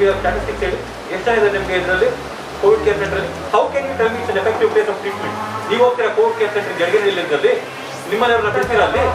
People you statistics ಹೇಳಿ ಎಷ್ಟು ಜನ ಇದೆ ನಿಮಗೆ ಇದರಲ್ಲಿ Covid care centre how can you tell me it's effective place of treatment ನೀವು ಹೋಗ್ತೀರಾ ಕೋವಿಡ್ ಕೇರ್ ಸೆಂಟರ್ ಜಡಗಿನಲ್ಲಿ ಇದ್ದಲ್ಲಿ ನಿಮ್ಮನ್ನೆಲ್ಲ ಬಿಡ್ತೀರಾ ಅಲ್ಲಿ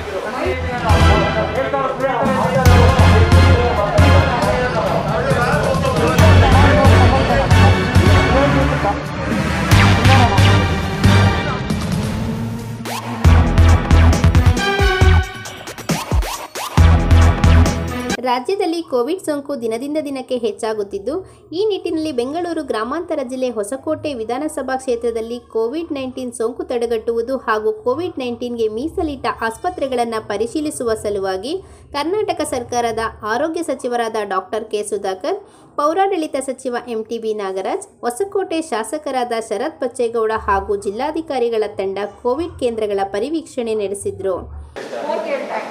ರಾಜ್ಯದಲ್ಲಿ ಕೋವಿಡ್ ಸೋಂಕು ದಿನದಿಂದ ದಿನಕ್ಕೆ ಹೆಚ್ಚಾಗುತ್ತಿದ್ದು ಈ ನಿಟ್ಟಿನಲ್ಲಿ ಬೆಂಗಳೂರು ಗ್ರಾಮಾಂತರ ಜಿಲ್ಲೆ ಹೊಸಕೋಟೆ ವಿಧಾನಸಭಾ ಕ್ಷೇತ್ರದಲ್ಲಿ ಕೋವಿಡ್ ನೈನ್ಟೀನ್ ಸೋಂಕು ತಡೆಗಟ್ಟುವುದು ಹಾಗೂ ಕೋವಿಡ್ ನೈನ್ಟೀನ್ಗೆ ಮೀಸಲಿಟ್ಟ ಆಸ್ಪತ್ರೆಗಳನ್ನು ಪರಿಶೀಲಿಸುವ ಸಲುವಾಗಿ ಕರ್ನಾಟಕ ಸರ್ಕಾರದ ಆರೋಗ್ಯ ಸಚಿವರಾದ ಡಾಕ್ಟರ್ ಕೆ ಸುಧಾಕರ್ ಪೌರಾಡಳಿತ ಸಚಿವ ಎಂಟಿಬಿ ನಾಗರಾಜ್ ಹೊಸಕೋಟೆ ಶಾಸಕರಾದ ಶರತ್ ಬಚ್ಚೇಗೌಡ ಹಾಗೂ ಜಿಲ್ಲಾಧಿಕಾರಿಗಳ ತಂಡ ಕೋವಿಡ್ ಕೇಂದ್ರಗಳ ಪರಿವೀಕ್ಷಣೆ ನಡೆಸಿದ್ರು fourth eight time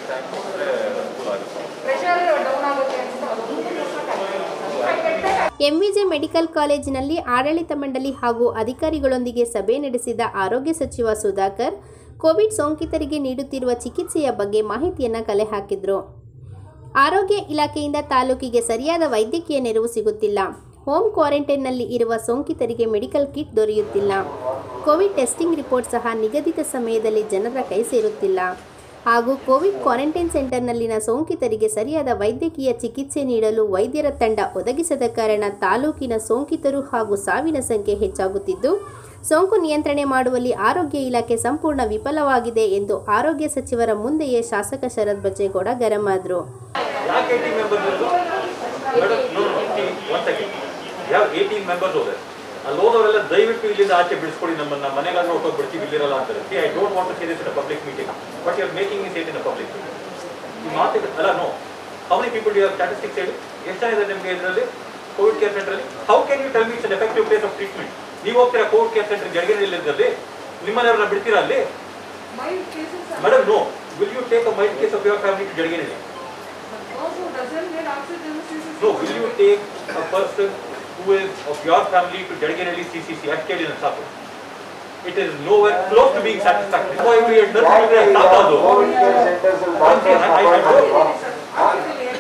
pressure down ಆಗುತ್ತೆ ಅಂತ ಅದೊಂದು ಸಾಕಾಗುತ್ತೆ ಎಂವಿಜೆ ಮೆಡಿಕಲ್ ಕಾಲೇಜಿನಲ್ಲಿ ಆಡಳಿತ ಮಂಡಳಿ ಹಾಗೂ ಅಧಿಕಾರಿಗಳೊಂದಿಗೆ ಸಭೆ ನಡೆಸಿದ ಆರೋಗ್ಯ ಸಚಿವ ಸುಧಾಕರ್ ಕೋವಿಡ್ ಸೋಂಕಿತರಿಗೆ ನೀಡುತ್ತಿರುವ ಚಿಕಿತ್ಸೆಯ ಬಗ್ಗೆ ಮಾಹಿತಿಯನ್ನು ಕಲೆ ಹಾಕಿದ್ರು ಆರೋಗ್ಯ ಇಲಾಖೆಯಿಂದ ತಾಲೂಕಿಗೆ ಸರಿಯಾದ ವೈದ್ಯಕೀಯ ನೆರವು ಸಿಗುತ್ತಿಲ್ಲ ಹೋಮ್ ಕ್ವಾರಂಟೈನ್ನಲ್ಲಿ ಇರುವ ಸೋಂಕಿತರಿಗೆ ಮೆಡಿಕಲ್ ಕಿಟ್ ದೊರೆಯುತ್ತಿಲ್ಲ ಕೋವಿಡ್ ಟೆಸ್ಟಿಂಗ್ ರಿಪೋರ್ಟ್ ಸಹ ನಿಗದಿತ ಸಮಯದಲ್ಲಿ ಜನರ ಕೈ ಸೇರುತ್ತಿಲ್ಲ ಹಾಗೂ ಕೋವಿಡ್ ಕ್ವಾರಂಟೈನ್ ಸೆಂಟರ್ನಲ್ಲಿನ ಸೋಂಕಿತರಿಗೆ ಸರಿಯಾದ ವೈದ್ಯಕೀಯ ಚಿಕಿತ್ಸೆ ನೀಡಲು ವೈದ್ಯರ ತಂಡ ಒದಗಿಸದ ಕಾರಣ ತಾಲೂಕಿನ ಸೋಂಕಿತರು ಹಾಗೂ ಸಾವಿನ ಸಂಖ್ಯೆ ಹೆಚ್ಚಾಗುತ್ತಿದ್ದು ಸೋಂಕು ನಿಯಂತ್ರಣೆ ಮಾಡುವಲ್ಲಿ ಆರೋಗ್ಯ ಇಲಾಖೆ ಸಂಪೂರ್ಣ ವಿಫಲವಾಗಿದೆ ಎಂದು ಆರೋಗ್ಯ ಸಚಿವರ ಮುಂದೆಯೇ ಶಾಸಕ ಶರತ್ ಬಚ್ಚೇಗೌಡ ಗರಮಾದ್ರು ಯಾಕೆ ಏಯ್ಟೀನ್ ಮೆಂಬರ್ಸ್ ಇರೋದು ಮೇಡಮ್ ನೋ ಒನ್ ಸೆಕೆಂಡ್ ಯಾವ ಏಯ್ಟೀನ್ ಮೆಂಬರ್ಸ್ ಹೋದ್ರೆ ಅಲ್ಲಿ ಹೋದವರೆಲ್ಲ ದಯವಿಟ್ಟು ಇಲ್ಲಿಂದ ಆಚೆ ಬಿಡಿಸ್ಕೊಡಿ ನಮ್ಮನ್ನ ಮನೆಗಾದ್ರೂ ಹೊಟ್ಟೋಗಿ ಬಿಡ್ತೀವಿ ಇಲ್ಲಿರಲ್ಲ ಅಂತಾರೆ see I don't want to say this in public meeting but you are making is at in public ಈ ಮಾತಿಗೆ ಅಲ್ಲ no how many people you statistics ಹೇಳಿ ಎಷ್ಟು ಜನ ಇದೆ ನಿಮಗೆ ಇದರಲ್ಲಿ Covid care centre how can you tell me it's effective place of treatment ನೀವು ಹೋಗ್ತೀರಾ ಕೋವಿಡ್ ಕೇರ್ ಸೆಂಟರ್ ಜಡಗಿನಲ್ಲಿ ಇದ್ದಲ್ಲಿ ನಿಮ್ಮನ್ನೆಲ್ಲ ಬಿಡ್ತೀರಾ ಅಲ್ಲಿ mild cases madam no will you take a mild case of your family to ಜಡಗಿನಲ್ಲಿ also doesn't need oxygen No, will you take a person who is of your family to Jadaganelli CCC at Kelly and Sapu? It is nowhere close to being satisfactory. Why we are not ಯಾಕೆ doing ಈಗ that, Sapu? Covid care centres ಅಲ್ಲಿ doctors appoint ಮಾಡಿಲ್ವಾ?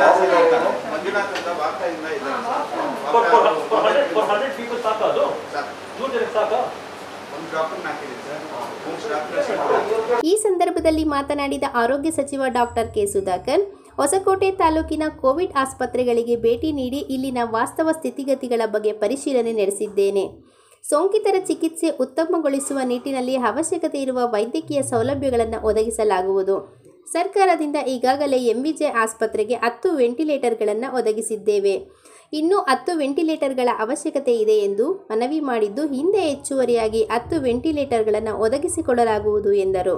ಮಂಜುನಾಥ್ ಅಂತ ವಾರ್ತೆಯಿಂದ ಇದೆ For, for, for, 100, for 100 people, Saka, no? ನೂರು ಜನಕ್ಕೆ ಸಾಕಾ ಒಂದು ಡಾಕ್ಟರ್ ಹಾಕಿದ್ದೀನಿ ಸರ್ ಮೂರು ಡಾಕ್ಟರ್ ಈ ಸಂದರ್ಭದಲ್ಲಿ ಮಾತನಾಡಿದ ಆರೋಗ್ಯ ಸಚಿವ ಡಾಕ್ಟರ್ ಕೆ ಸುಧಾಕರ್ ಹೊಸಕೋಟೆ ತಾಲೂಕಿನ ಕೋವಿಡ್ ಆಸ್ಪತ್ರೆಗಳಿಗೆ ಭೇಟಿ ನೀಡಿ ಇಲ್ಲಿನ ವಾಸ್ತವ ಸ್ಥಿತಿಗತಿಗಳ ಬಗ್ಗೆ ಪರಿಶೀಲನೆ ನಡೆಸಿದ್ದೇನೆ ಸೋಂಕಿತರ ಚಿಕಿತ್ಸೆ ಉತ್ತಮಗೊಳಿಸುವ ನಿಟ್ಟಿನಲ್ಲಿ ಅವಶ್ಯಕತೆ ಇರುವ ವೈದ್ಯಕೀಯ ಸೌಲಭ್ಯಗಳನ್ನು ಒದಗಿಸಲಾಗುವುದು ಸರ್ಕಾರದಿಂದ ಈಗಾಗಲೇ ಎಂವಿಜೆ ಆಸ್ಪತ್ರೆಗೆ ಹತ್ತು ವೆಂಟಿಲೇಟರ್ಗಳನ್ನು ಒದಗಿಸಿದ್ದೇವೆ ಇನ್ನೂ ಹತ್ತು ವೆಂಟಿಲೇಟರ್ಗಳ ಅವಶ್ಯಕತೆ ಇದೆ ಎಂದು ಮನವಿ ಮಾಡಿದ್ದು ಹಿಂದೆ ಹೆಚ್ಚುವರಿಯಾಗಿ ಹತ್ತು ವೆಂಟಿಲೇಟರ್ಗಳನ್ನು ಒದಗಿಸಿಕೊಡಲಾಗುವುದು ಎಂದರು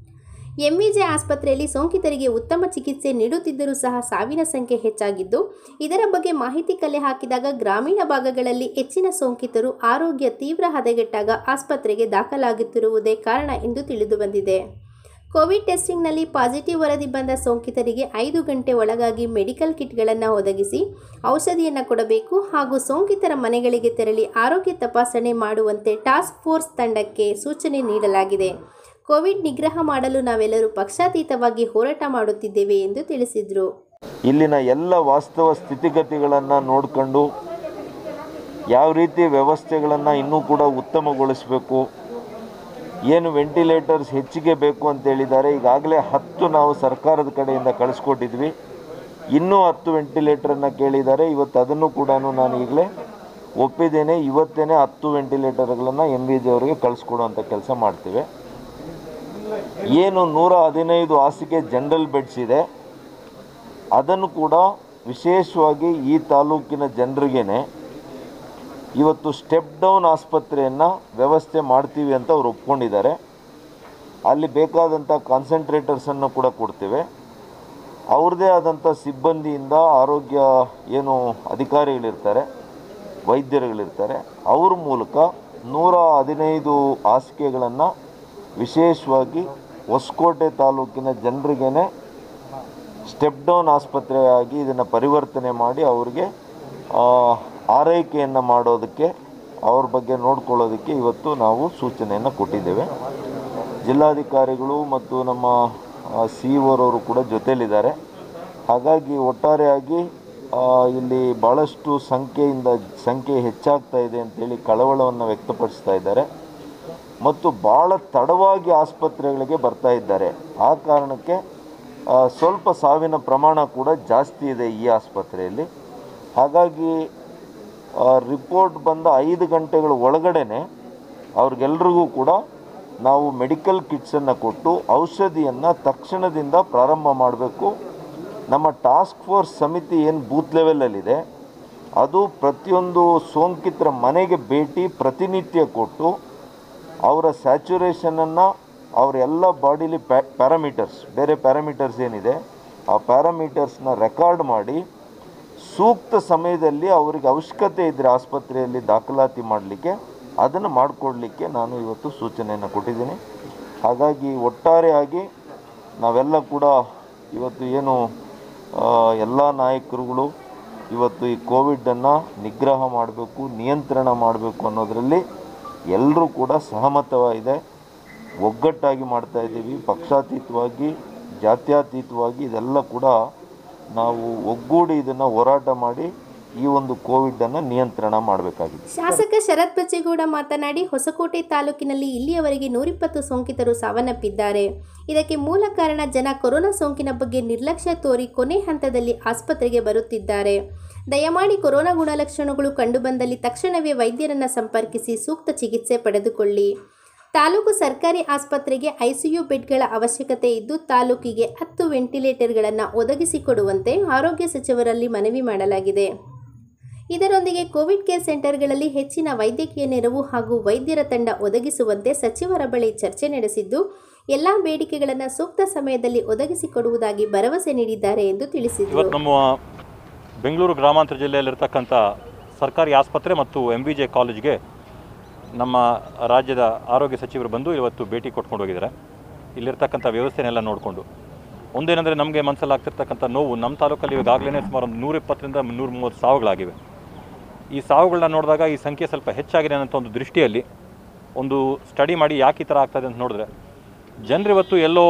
ಎಂವಿಜೆ ಆಸ್ಪತ್ರೆಯಲ್ಲಿ ಸೋಂಕಿತರಿಗೆ ಉತ್ತಮ ಚಿಕಿತ್ಸೆ ನೀಡುತ್ತಿದ್ದರೂ ಸಹ ಸಾವಿನ ಸಂಖ್ಯೆ ಹೆಚ್ಚಾಗಿದ್ದು ಇದರ ಬಗ್ಗೆ ಮಾಹಿತಿ ಕಲೆ ಹಾಕಿದಾಗ ಗ್ರಾಮೀಣ ಭಾಗಗಳಲ್ಲಿ ಹೆಚ್ಚಿನ ಸೋಂಕಿತರು ಆರೋಗ್ಯ ತೀವ್ರ ಹದಗೆಟ್ಟಾಗ ಆಸ್ಪತ್ರೆಗೆ ದಾಖಲಾಗುತ್ತಿರುವುದೇ ಕಾರಣ ಎಂದು ತಿಳಿದು ಬಂದಿದೆ ಕೋವಿಡ್ ಟೆಸ್ಟಿಂಗ್ನಲ್ಲಿ ಪಾಸಿಟಿವ್ ವರದಿ ಬಂದ ಸೋಂಕಿತರಿಗೆ ಐದು ಗಂಟೆ ಒಳಗಾಗಿ ಮೆಡಿಕಲ್ ಕಿಟ್ಗಳನ್ನು ಒದಗಿಸಿ ಔಷಧಿಯನ್ನು ಕೊಡಬೇಕು ಹಾಗೂ ಸೋಂಕಿತರ ಮನೆಗಳಿಗೆ ತೆರಳಿ ಆರೋಗ್ಯ ತಪಾಸಣೆ ಮಾಡುವಂತೆ ಟಾಸ್ಕ್ ಫೋರ್ಸ್ ತಂಡಕ್ಕೆ ಸೂಚನೆ ನೀಡಲಾಗಿದೆ ಕೋವಿಡ್ ನಿಗ್ರಹ ಮಾಡಲು ನಾವೆಲ್ಲರೂ ಪಕ್ಷಾತೀತವಾಗಿ ಹೋರಾಟ ಮಾಡುತ್ತಿದ್ದೇವೆ ಎಂದು ತಿಳಿಸಿದರು ಇಲ್ಲಿನ ಎಲ್ಲ ವಾಸ್ತವ ಸ್ಥಿತಿಗತಿಗಳನ್ನು ನೋಡಿಕೊಂಡು ಯಾವ ರೀತಿ ವ್ಯವಸ್ಥೆಗಳನ್ನು ಇನ್ನೂ ಕೂಡ ಉತ್ತಮಗೊಳಿಸಬೇಕು ಏನು ವೆಂಟಿಲೇಟರ್ಸ್ ಹೆಚ್ಚಿಗೆ ಬೇಕು ಅಂತ ಹೇಳಿದ್ದಾರೆ ಈಗಾಗಲೇ ಹತ್ತು ನಾವು ಸರ್ಕಾರದ ಕಡೆಯಿಂದ ಕಳಿಸ್ಕೊಟ್ಟಿದ್ವಿ ಇನ್ನೂ ಹತ್ತು ವೆಂಟಿಲೇಟರನ್ನು ಕೇಳಿದ್ದಾರೆ ಇವತ್ತು ಅದನ್ನು ಕೂಡ ನಾನು ಈಗಲೇ ಒಪ್ಪಿದ್ದೇನೆ ಇವತ್ತೇನೆ ಹತ್ತು ವೆಂಟಿಲೇಟರ್ಗಳನ್ನು ಎಮ್ ವಿ ಜಿ ಅವರಿಗೆ ಕಳಿಸ್ಕೊಡುವಂಥ ಕೆಲಸ ಮಾಡ್ತೇವೆ ಏನು ನೂರ ಹದಿನೈದು ಹಾಸಿಗೆ ಜನರಲ್ ಬೆಡ್ಸ್ ಇದೆ ಅದನ್ನು ಕೂಡ ವಿಶೇಷವಾಗಿ ಈ ತಾಲೂಕಿನ ಜನರಿಗೇನೆ ಇವತ್ತು ಸ್ಟೆಪ್ ಡೌನ್ ಆಸ್ಪತ್ರೆಯನ್ನು ವ್ಯವಸ್ಥೆ ಮಾಡ್ತೀವಿ ಅಂತ ಅವ್ರು ಒಪ್ಕೊಂಡಿದ್ದಾರೆ ಅಲ್ಲಿ ಬೇಕಾದಂಥ ಕಾನ್ಸಂಟ್ರೇಟರ್ಸನ್ನು ಕೂಡ ಕೊಡ್ತೇವೆ ಅವ್ರದ್ದೇ ಆದಂಥ ಸಿಬ್ಬಂದಿಯಿಂದ ಆರೋಗ್ಯ ಏನು ಅಧಿಕಾರಿಗಳಿರ್ತಾರೆ ವೈದ್ಯರುಗಳಿರ್ತಾರೆ ಅವ್ರ ಮೂಲಕ ನೂರ ಹದಿನೈದು ಹಾಸಿಗೆಗಳನ್ನು ವಿಶೇಷವಾಗಿ ಹೊಸಕೋಟೆ ತಾಲೂಕಿನ ಜನರಿಗೇನೆ ಸ್ಟೆಪ್ ಡೌನ್ ಆಸ್ಪತ್ರೆಯಾಗಿ ಇದನ್ನು ಪರಿವರ್ತನೆ ಮಾಡಿ ಅವ್ರಿಗೆ ಆ, ಆರೈಕೆಯನ್ನು ಮಾಡೋದಕ್ಕೆ ಅವ್ರ ಬಗ್ಗೆ ನೋಡ್ಕೊಳ್ಳೋದಕ್ಕೆ ಇವತ್ತು ನಾವು ಸೂಚನೆಯನ್ನು ಕೊಟ್ಟಿದ್ದೇವೆ ಜಿಲ್ಲಾಧಿಕಾರಿಗಳು ಮತ್ತು ನಮ್ಮ ಸಿ ಅವರವರು ಕೂಡ ಜೊತೆಯಲ್ಲಿದ್ದಾರೆ ಹಾಗಾಗಿ ಒಟ್ಟಾರೆಯಾಗಿ ಆ, ಇಲ್ಲಿ ಭಾಳಷ್ಟು ಸಂಖ್ಯೆಯಿಂದ ಸಂಖ್ಯೆ ಹೆಚ್ಚಾಗ್ತಾ ಇದೆ ಅಂತೇಳಿ ಕಳವಳವನ್ನು ವ್ಯಕ್ತಪಡಿಸ್ತಾ ಇದ್ದಾರೆ ಮತ್ತು ಭಾಳ ತಡವಾಗಿ ಆಸ್ಪತ್ರೆಗಳಿಗೆ ಬರ್ತಾ ಇದ್ದಾರೆ ಆ ಕಾರಣಕ್ಕೆ ಆ, ಸ್ವಲ್ಪ ಸಾವಿನ ಪ್ರಮಾಣ ಕೂಡ ಜಾಸ್ತಿ ಇದೆ ಈ ಆಸ್ಪತ್ರೆಯಲ್ಲಿ ಹಾಗಾಗಿ ರಿಪೋರ್ಟ್ ಬಂದ ಐದು ಗಂಟೆಗಳ ಒಳಗಡೆನೆ ಅವ್ರಿಗೆಲ್ರಿಗೂ ಕೂಡ ನಾವು ಮೆಡಿಕಲ್ ಕಿಟ್ಸನ್ನು ಕೊಟ್ಟು ಔಷಧಿಯನ್ನು ತಕ್ಷಣದಿಂದ ಪ್ರಾರಂಭ ಮಾಡಬೇಕು ನಮ್ಮ ಟಾಸ್ಕ್ ಫೋರ್ಸ್ ಸಮಿತಿ ಏನು ಬೂತ್ ಲೆವೆಲಲ್ಲಿದೆ ಅದು ಪ್ರತಿಯೊಂದು ಸೋಂಕಿತರ ಮನೆಗೆ ಭೇಟಿ ಪ್ರತಿನಿತ್ಯ ಕೊಟ್ಟು ಅವರ ಸ್ಯಾಚುರೇಷನನ್ನು ಅವರ ಎಲ್ಲ ಬಾಡಿಲಿ ಪ್ಯಾ ಪ್ಯಾರಾಮೀಟರ್ಸ್ ಬೇರೆ ಪ್ಯಾರಾಮೀಟರ್ಸ್ ಏನಿದೆ ಆ ಪ್ಯಾರಾಮೀಟರ್ಸ್ನ ರೆಕಾರ್ಡ್ ಮಾಡಿ ಸೂಕ್ತ ಸಮಯದಲ್ಲಿ ಅವರಿಗೆ ಅವಶ್ಯಕತೆ ಇದ್ದರೆ ಆಸ್ಪತ್ರೆಯಲ್ಲಿ ದಾಖಲಾತಿ ಮಾಡಲಿಕ್ಕೆ ಅದನ್ನು ಮಾಡಿಕೊಡ್ಲಿಕ್ಕೆ ನಾನು ಇವತ್ತು ಸೂಚನೆಯನ್ನು ಕೊಟ್ಟಿದ್ದೀನಿ ಹಾಗಾಗಿ ಒಟ್ಟಾರೆಯಾಗಿ ನಾವೆಲ್ಲ ಕೂಡ ಇವತ್ತು ಏನು ಎಲ್ಲ ನಾಯಕರುಗಳು ಇವತ್ತು ಈ ಕೋವಿಡನ್ನು ನಿಗ್ರಹ ಮಾಡಬೇಕು ನಿಯಂತ್ರಣ ಮಾಡಬೇಕು ಅನ್ನೋದರಲ್ಲಿ ಎಲ್ಲರೂ ಕೂಡ ಸಹಮತವಿದೆ ಒಗ್ಗಟ್ಟಾಗಿ ಮಾಡ್ತಾ ಇದ್ದೀವಿ ಪಕ್ಷಾತೀತವಾಗಿ ಜಾತ್ಯತೀತವಾಗಿ ಇದೆಲ್ಲ ಕೂಡ ನಾವು ಒಗ್ಗೂಡಿ ಇದನ್ನು ಹೋರಾಟ ಮಾಡಿ ಈ ಒಂದು ಕೋವಿಡನ್ನು ನಿಯಂತ್ರಣ ಮಾಡಬೇಕಾಗಿದೆ ಶಾಸಕ ಶರತ್ ಬಚ್ಚೇಗೌಡ ಮಾತನಾಡಿ ಹೊಸಕೋಟೆ ತಾಲೂಕಿನಲ್ಲಿ ಇಲ್ಲಿಯವರೆಗೆ ನೂರಿಪ್ಪತ್ತು ಸೋಂಕಿತರು ಸಾವನ್ನಪ್ಪಿದ್ದಾರೆ ಇದಕ್ಕೆ ಮೂಲ ಕಾರಣ ಜನ ಕೊರೋನಾ ಸೋಂಕಿನ ಬಗ್ಗೆ ನಿರ್ಲಕ್ಷ್ಯ ತೋರಿ ಕೊನೆ ಹಂತದಲ್ಲಿ ಆಸ್ಪತ್ರೆಗೆ ಬರುತ್ತಿದ್ದಾರೆ ದಯಮಾಡಿ ಕೊರೋನಾ ಗುಣಲಕ್ಷಣಗಳು ಕಂಡುಬಂದಲ್ಲಿ ತಕ್ಷಣವೇ ವೈದ್ಯರನ್ನು ಸಂಪರ್ಕಿಸಿ ಸೂಕ್ತ ಚಿಕಿತ್ಸೆ ಪಡೆದುಕೊಳ್ಳಿ ತಾಲೂಕು ಸರ್ಕಾರಿ ಆಸ್ಪತ್ರೆಗೆ ಐಸಿಯು ಬೆಡ್ಗಳ ಅವಶ್ಯಕತೆ ಇದ್ದು ತಾಲೂಕಿಗೆ ಹತ್ತು ವೆಂಟಿಲೇಟರ್ಗಳನ್ನು ಒದಗಿಸಿಕೊಡುವಂತೆ ಆರೋಗ್ಯ ಸಚಿವರಲ್ಲಿ ಮನವಿ ಮಾಡಲಾಗಿದೆ ಇದರೊಂದಿಗೆ ಕೋವಿಡ್ ಕೇರ್ ಸೆಂಟರ್ಗಳಲ್ಲಿ ಹೆಚ್ಚಿನ ವೈದ್ಯಕೀಯ ನೆರವು ಹಾಗೂ ವೈದ್ಯರ ತಂಡ ಒದಗಿಸುವಂತೆ ಸಚಿವರ ಬಳಿ ಚರ್ಚೆ ನಡೆಸಿದ್ದು ಎಲ್ಲ ಬೇಡಿಕೆಗಳನ್ನು ಸೂಕ್ತ ಸಮಯದಲ್ಲಿ ಒದಗಿಸಿಕೊಡುವುದಾಗಿ ಭರವಸೆ ನೀಡಿದ್ದಾರೆ ಎಂದು ತಿಳಿಸಿದರು ಇವತ್ತು ನಮ್ಮ ಬೆಂಗಳೂರು ಗ್ರಾಮಾಂತರ ಜಿಲ್ಲೆಯಲ್ಲಿರ್ತಕ್ಕಂಥ ಸರ್ಕಾರಿ ಆಸ್ಪತ್ರೆ ಮತ್ತು ಎಮ್ ಬಿ ಜೆ ಕಾಲೇಜ್ಗೆ ನಮ್ಮ ರಾಜ್ಯದ ಆರೋಗ್ಯ ಸಚಿವರು ಬಂದು ಇವತ್ತು ಭೇಟಿ ಕೊಟ್ಕೊಂಡು ಹೋಗಿದ್ದಾರೆ ಇಲ್ಲಿರ್ತಕ್ಕಂಥ ವ್ಯವಸ್ಥೆನೆಲ್ಲ ನೋಡಿಕೊಂಡು ಒಂದೇನೆಂದರೆ ನಮಗೆ ಮನಸ್ಸಲ್ಲಿ ಆಗ್ತಿರ್ತಕ್ಕಂಥ ನೋವು ನಮ್ಮ ತಾಲೂಕಲ್ಲಿ ಈಗಾಗಲೇ ಸುಮಾರು ಒಂದು ನೂರಿಪ್ಪತ್ತರಿಂದ ನೂರ ಮೂವತ್ತು ಸಾವುಗಳಾಗಿವೆ ಈ ಸಾವುಗಳನ್ನ ನೋಡಿದಾಗ ಈ ಸಂಖ್ಯೆ ಸ್ವಲ್ಪ ಹೆಚ್ಚಾಗಿದೆ ಅನ್ನೋ ಒಂದು ದೃಷ್ಟಿಯಲ್ಲಿ ಒಂದು ಸ್ಟಡಿ ಮಾಡಿ ಯಾಕೆ ಈ ಥರ ಆಗ್ತದೆ ಅಂತ ನೋಡಿದ್ರೆ ಜನರು ಇವತ್ತು ಎಲ್ಲೋ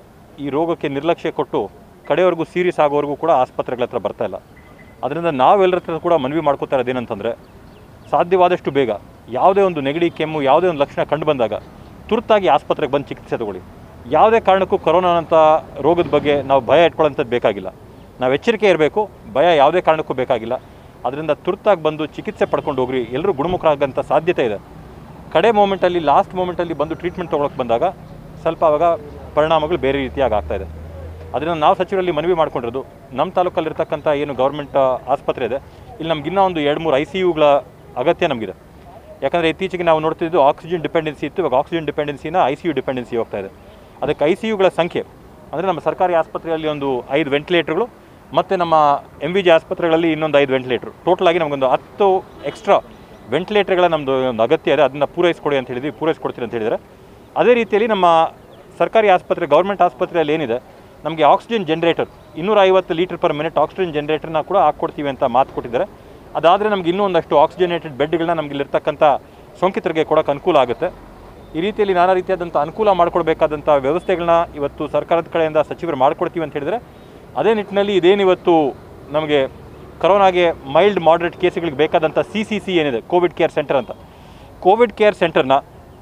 ಈ ರೋಗಕ್ಕೆ ನಿರ್ಲಕ್ಷ್ಯ ಕೊಟ್ಟು ಕಡೆಯವರೆಗೂ ಸೀರಿಯಸ್ ಆಗೋವರೆಗೂ ಕೂಡ ಆಸ್ಪತ್ರೆಗಳ ಹತ್ರ ಬರ್ತಾ ಇಲ್ಲ ಅದರಿಂದ ನಾವೆಲ್ಲರ ಹತ್ರ ಕೂಡ ಮನವಿ ಮಾಡ್ಕೋತಾ ಇರೋದೇನಂತಂದರೆ ಸಾಧ್ಯವಾದಷ್ಟು ಬೇಗ ಯಾವುದೇ ಒಂದು ನೆಗಡಿ ಕೆಮ್ಮು ಯಾವುದೇ ಒಂದು ಲಕ್ಷಣ ಕಂಡು ಬಂದಾಗ ತುರ್ತಾಗಿ ಆಸ್ಪತ್ರೆಗೆ ಬಂದು ಚಿಕಿತ್ಸೆ ತಗೊಳ್ಳಿ ಯಾವುದೇ ಕಾರಣಕ್ಕೂ ಕೊರೋನಾನಂಥ ರೋಗದ ಬಗ್ಗೆ ನಾವು ಭಯ ಇಟ್ಕೊಳ್ಳೋಂಥದ್ದು ಬೇಕಾಗಿಲ್ಲ ನಾವು ಎಚ್ಚರಿಕೆ ಇರಬೇಕು ಭಯ ಯಾವುದೇ ಕಾರಣಕ್ಕೂ ಬೇಕಾಗಿಲ್ಲ ಅದರಿಂದ ತುರ್ತಾಗಿ ಬಂದು ಚಿಕಿತ್ಸೆ ಪಡ್ಕೊಂಡು ಹೋಗ್ರಿ ಎಲ್ಲರೂ ಗುಣಮುಖರಾಗಂಥ ಸಾಧ್ಯತೆ ಇದೆ ಕಡೆ ಮೂಮೆಂಟಲ್ಲಿ ಲಾಸ್ಟ್ ಮೂಮೆಂಟಲ್ಲಿ ಬಂದು ಟ್ರೀಟ್ಮೆಂಟ್ ತೊಗೊಳಕ್ಕೆ ಬಂದಾಗ ಸ್ವಲ್ಪ ಅವಾಗ ಪರಿಣಾಮಗಳು ಬೇರೆ ರೀತಿಯಾಗಿ ಆಗ್ತಾ ಇದೆ ಅದರಿಂದ ನಾವು ಸಚಿವರಲ್ಲಿ ಮನವಿ ಮಾಡ್ಕೊಂಡಿರೋದು ನಮ್ಮ ತಾಲೂಕಲ್ಲಿರ್ತಕ್ಕಂಥ ಏನು ಗೌರ್ಮೆಂಟ್ ಆಸ್ಪತ್ರೆ ಇದೆ ಇಲ್ಲಿ ನಮ್ಗೆ ಇನ್ನೂ ಒಂದು ಎರಡು ಮೂರು ಐ ಸಿ ಯುಗಳ ಅಗತ್ಯ ನಮಗಿದೆ ಯಾಕಂದರೆ ಇತ್ತೀಚೆಗೆ ನಾವು ನೋಡ್ತಿದ್ದು ಆಕ್ಸಿಜನ್ ಡಿಪೆಂಡೆನ್ಸಿ ಇತ್ತು ಇವಾಗ ಆಕ್ಸಿಜನ್ ಡಿಪೆಂಡೆನ್ಸಿನ ಐ ಸಿ ಯು ಡಿಪೆಂಡೆನ್ಸಿ ಹೋಗ್ತಾ ಇದೆ ಅದಕ್ಕೆ ಐ ಸಿ ಯುಗಳ ಸಂಖ್ಯೆ ಅಂದರೆ ನಮ್ಮ ಸರ್ಕಾರಿ ಆಸ್ಪತ್ರೆಯಲ್ಲಿ ಒಂದು ಐದು ವೆಂಟಿಲೇಟರ್ಗಳು ಮತ್ತು ನಮ್ಮ ಎಮ್ ವಿ ಜಿ ಆಸ್ಪತ್ರೆಗಳಲ್ಲಿ ಇನ್ನೊಂದು ಐದು ವೆಂಟಿಲೇಟ್ರು ಟೋಟಲಾಗಿ ನಮಗೊಂದು ಹತ್ತು ಎಕ್ಸ್ಟ್ರಾ ವೆಂಟಿಲೇಟರ್ಗಳ ನಮ್ಮದು ಒಂದು ಅಗತ್ಯ ಇದೆ ಅದನ್ನು ಪೂರೈಸ್ಕೊಡಿ ಅಂತ ಹೇಳಿದ್ವಿ ಪೂರೈಸ್ಕೊಡ್ತೀರಿ ಅಂತ ಹೇಳಿದರೆ ಅದೇ ರೀತಿಯಲ್ಲಿ ನಮ್ಮ ಸರ್ಕಾರಿ ಆಸ್ಪತ್ರೆ ಗೌರ್ಮೆಂಟ್ ಆಸ್ಪತ್ರೆಯಲ್ಲಿ ಏನಿದೆ ನಮಗೆ ಆಕ್ಸಿಜನ್ ಜನ್ರೇಟರ್ ಇನ್ನೂರ ಐವತ್ತು ಲೀಟರ್ ಪರ್ ಮಿನಿಟ್ ಆಕ್ಸಿಜನ್ ಜನ್ರೇಟರ್ನ ಕೂಡ ಹಾಕ್ಕೊಡ್ತೀವಿ ಅಂತ ಮಾತು ಕೊಟ್ಟಿದ್ದಾರೆ ಅದಾದರೆ ನಮ್ಗೆ ಇನ್ನೂ ಒಂದಷ್ಟು ಆಕ್ಸಿಜನೇಟೆಡ್ ಬೆಡ್ಗಳನ್ನ ನಮಗೆ ಇಲ್ಲಿರ್ತಕ್ಕಂಥ ಸೋಂಕಿತರಿಗೆ ಕೊಡೋಕೆ ಅನುಕೂಲ ಆಗುತ್ತೆ ಈ ರೀತಿಯಲ್ಲಿ ನಾನಾ ರೀತಿಯಾದಂಥ ಅನುಕೂಲ ಮಾಡಿಕೊಡ್ಬೇಕಾದಂಥ ವ್ಯವಸ್ಥೆಗಳನ್ನ ಇವತ್ತು ಸರ್ಕಾರದ ಕಡೆಯಿಂದ ಸಚಿವರು ಮಾಡಿಕೊಡ್ತೀವಿ ಅಂತ ಹೇಳಿದರೆ ಅದೇ ನಿಟ್ಟಿನಲ್ಲಿ ಇದೇನಿವತ್ತು ನಮಗೆ ಕರೋನಾಗೆ ಮೈಲ್ಡ್ ಮಾಡ್ರೇಟ್ ಕೇಸ್ಗಳಿಗೆ ಬೇಕಾದಂಥ ಸಿ ಸಿ ಸಿ ಏನಿದೆ ಕೋವಿಡ್ ಕೇರ್ ಸೆಂಟರ್ ಅಂತ ಕೋವಿಡ್ ಕೇರ್ ಸೆಂಟರ್ನ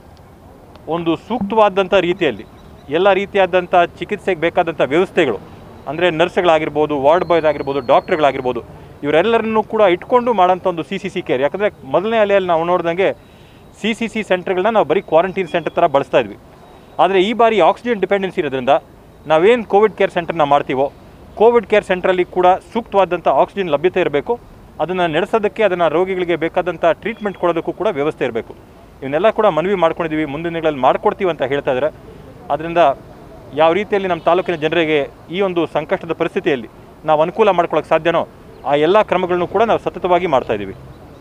ಒಂದು ಸೂಕ್ತವಾದಂಥ ರೀತಿಯಲ್ಲಿ ಎಲ್ಲ ರೀತಿಯಾದಂಥ ಚಿಕಿತ್ಸೆಗೆ ಬೇಕಾದಂಥ ವ್ಯವಸ್ಥೆಗಳು ಅಂದರೆ ನರ್ಸ್ಗಳಾಗಿರ್ಬೋದು ವಾರ್ಡ್ ಬಾಯ್ಸ್ ಆಗಿರ್ಬೋದು ಡಾಕ್ಟ್ರುಗಳಾಗಿರ್ಬೋದು ಇವರೆಲ್ಲರನ್ನೂ ಕೂಡ ಇಟ್ಕೊಂಡು ಮಾಡೋಂಥ ಒಂದು ಸಿ ಸಿ ಸಿ ಕೇರ್ ಯಾಕಂದರೆ ಮೊದಲನೇ ಅಲೆಯಲ್ಲಿ ನಾವು ನೋಡ್ದಂಗೆ ಸಿ ಸಿ ಸಿ ಸೆಂಟರ್ಗಳನ್ನ ನಾವು ಬರೀ ಕ್ವಾರಂಟೈನ್ ಸೆಂಟರ್ ಥರ ಬಳಸ್ತಾ ಇದ್ವಿ ಆದರೆ ಈ ಬಾರಿ ಆಕ್ಸಿಜನ್ ಡಿಪೆಂಡೆನ್ಸಿ ಇರೋದ್ರಿಂದ ನಾವೇನು ಕೋವಿಡ್ ಕೇರ್ ಸೆಂಟರ್ನ ಮಾಡ್ತೀವೋ ಕೋವಿಡ್ ಕೇರ್ ಸೆಂಟ್ರಲ್ಲಿ ಕೂಡ ಸೂಕ್ತವಾದಂಥ ಆಕ್ಸಿಜನ್ ಲಭ್ಯತೆ ಇರಬೇಕು ಅದನ್ನು ನಡೆಸೋದಕ್ಕೆ ಅದನ್ನು ರೋಗಿಗಳಿಗೆ ಬೇಕಾದಂಥ ಟ್ರೀಟ್ಮೆಂಟ್ ಕೊಡೋದಕ್ಕೂ ಕೂಡ ವ್ಯವಸ್ಥೆ ಇರಬೇಕು ಇವನ್ನೆಲ್ಲ ಕೂಡ ಮನವಿ ಮಾಡ್ಕೊಂಡಿದ್ದೀವಿ ಮುಂದಿನ ದಿನಗಳಲ್ಲಿ ಮಾಡ್ಕೊಡ್ತೀವಿ ಅಂತ ಹೇಳ್ತಾ ಇದ್ದಾರೆ ಅದರಿಂದ ಯಾವ ರೀತಿಯಲ್ಲಿ ನಮ್ಮ ತಾಲೂಕಿನ ಜನರಿಗೆ ಈ ಒಂದು ಸಂಕಷ್ಟದ ಪರಿಸ್ಥಿತಿಯಲ್ಲಿ ನಾವು ಅನುಕೂಲ ಮಾಡ್ಕೊಳ್ಳೋಕೆ ಸಾಧ್ಯನೋ ಆ ಎಲ್ಲ ಕ್ರಮಗಳನ್ನು ಕೂಡ ನಾವು ಸತತವಾಗಿ ಮಾಡ್ತಾ ಇದ್ದೀವಿ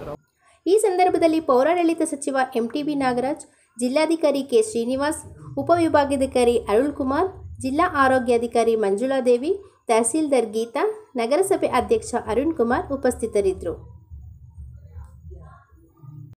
ಈ ಸಂದರ್ಭದಲ್ಲಿ ಪೌರಾಡಳಿತ ಸಚಿವ ಎಂಟಿಬಿ ನಾಗರಾಜ್ ಜಿಲ್ಲಾಧಿಕಾರಿ ಕೆ ಶ್ರೀನಿವಾಸ್ ಉಪವಿಭಾಗಾಧಿಕಾರಿ ಅರುಳ್ ಕುಮಾರ್ ಜಿಲ್ಲಾ ಆರೋಗ್ಯಾಧಿಕಾರಿ ಮಂಜುಳಾದೇವಿ ತಹಸೀಲ್ದಾರ್ ಗೀತಾ ನಗರಸಭೆ ಅಧ್ಯಕ್ಷ ಅರುಣ್ ಕುಮಾರ್ ಉಪಸ್ಥಿತರಿದ್ದರು